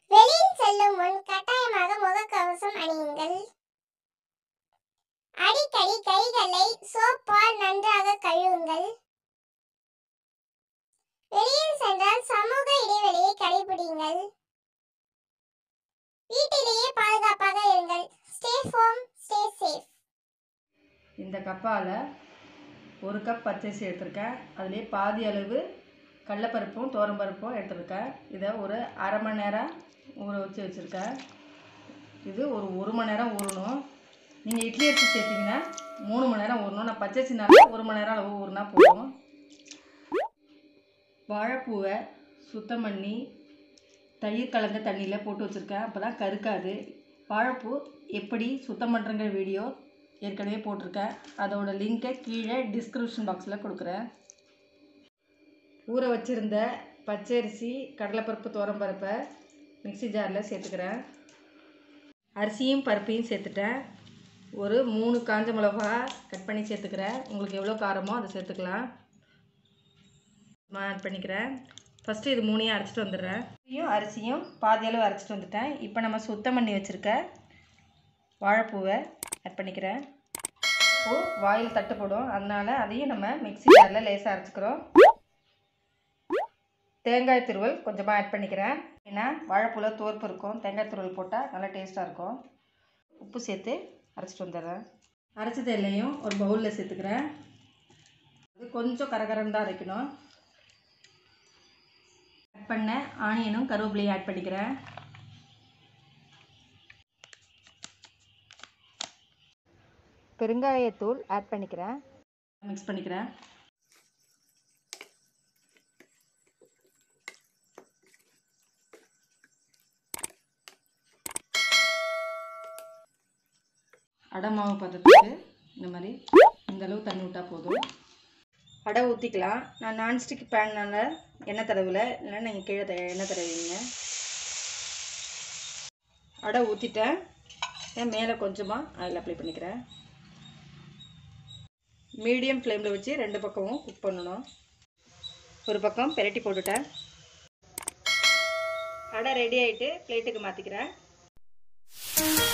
வெளியில் செல்லும் முன் கட்டாயமாக முகக்கவசம் அணியுங்கள் அடிக்கடி கைகளை சோப்பால் நன்றாக கழுவுங்கள் வெளியில் சென்றால் சமூக இடைவெளியை கடைபிடிங்கள் வீட்டிலேயே பாதுகாப்பாக இருங்கள் ஸ்டே ஹோம் ஸ்டே சேஃப் இந்த கப்பால் ஒரு கப் பச்சரிசி எடுத்திருக்கேன் அதுலேயே பாதி அளவு கடலப்பருப்பும் துவரம்பருப்பும் எடுத்திருக்கேன் இதை ஒரு அரை மணி நேரம் ஊற வச்சு வச்சுருக்கேன் இது ஒரு ஒரு மணி நேரம் ஊறணும் நீங்கள் இட்லி அரிசி சேர்த்திங்கன்னா மூணு மணி நேரம் ஊறணும் நான் பச்சரிசினால ஒரு மணி நேரம் அளவு ஊறினா போதும் வாழைப்பூவை சுத்தம் பண்ணி தயிர் கலந்த தண்ணியில் போட்டு வச்சுருக்கேன் அப்போ தான் கருக்காது வாழைப்பூ எப்படி சுத்தம் பண்ணுறங்கிற வீடியோ ஏற்கனவே போட்டிருக்கேன் அதோட லிங்கை கீழே டிஸ்கிரிப்ஷன் பாக்ஸில் கொடுக்குறேன் ஊற வச்சுருந்த பச்சரிசி கடலைப்பருப்பு துவரம்பருப்பை மிக்ஸி ஜாரில் சேர்த்துக்கிறேன் அரிசியும் பருப்பையும் சேர்த்துட்டேன் ஒரு மூணு காஞ்ச மிளகா கட் பண்ணி சேர்த்துக்கிறேன் உங்களுக்கு எவ்வளோ காரமோ அதை சேர்த்துக்கலாம் ஆட் பண்ணிக்கிறேன் ஃபஸ்ட்டு இது மூணையும் அரைச்சிட்டு வந்துடுறேன் அரிசியும் அரிசியும் பாதி அளவு அரைச்சிட்டு வந்துட்டேன் இப்போ நம்ம சுத்தம் பண்ணி வச்சுருக்க வாழைப்பூவை ஆட் பண்ணிக்கிறேன் பூ வாயில் தட்டுப்படும் அதனால அதையும் நம்ம மிக்ஸி ஜாரில் லேசாக அரைச்சிக்கிறோம் தேங்காய் துருவல் கொஞ்சமாக ஆட் பண்ணிக்கிறேன் ஏன்னா வாழைப்பூவில் தோற்பு இருக்கும் தேங்காய் துருவல் போட்டால் நல்லா டேஸ்ட்டாக இருக்கும் உப்பு சேர்த்து அரைச்சிட்டு வந்துடுறேன் அரைச்சது எல்லையும் ஒரு பவுலில் சேர்த்துக்கிறேன் இது கொஞ்சம் கரகரன்னு தான் அரைக்கணும் கட் பண்ண ஆனியனும் கருவேப்பிலையும் ஆட் பண்ணிக்கிறேன் பெருங்காயத்தூள் ஆட் பண்ணிக்கிறேன் மிக்ஸ் பண்ணிக்கிறேன் அடை மாவு பதத்துக்கு இந்த மாதிரி இந்த அளவு தண்ணி விட்டால் போதும் அடை ஊற்றிக்கலாம் நான் நான்ஸ்டிக் பேன்னால எண்ணெய் தடவில் இல்லைன்னா நீங்கள் கீழே த எண்ணெய் தடவிங்க அடை ஊற்றிட்டேன் ஏன் மேலே கொஞ்சமாக ஆயில் அப்ளை பண்ணிக்கிறேன் மீடியம் ஃப்ளேமில் வச்சு ரெண்டு பக்கமும் குக் பண்ணணும் ஒரு பக்கம் பெரட்டி போட்டுட்டேன் அடை ரெடி ஆகிட்டு பிளேட்டுக்கு மாற்றிக்கிறேன்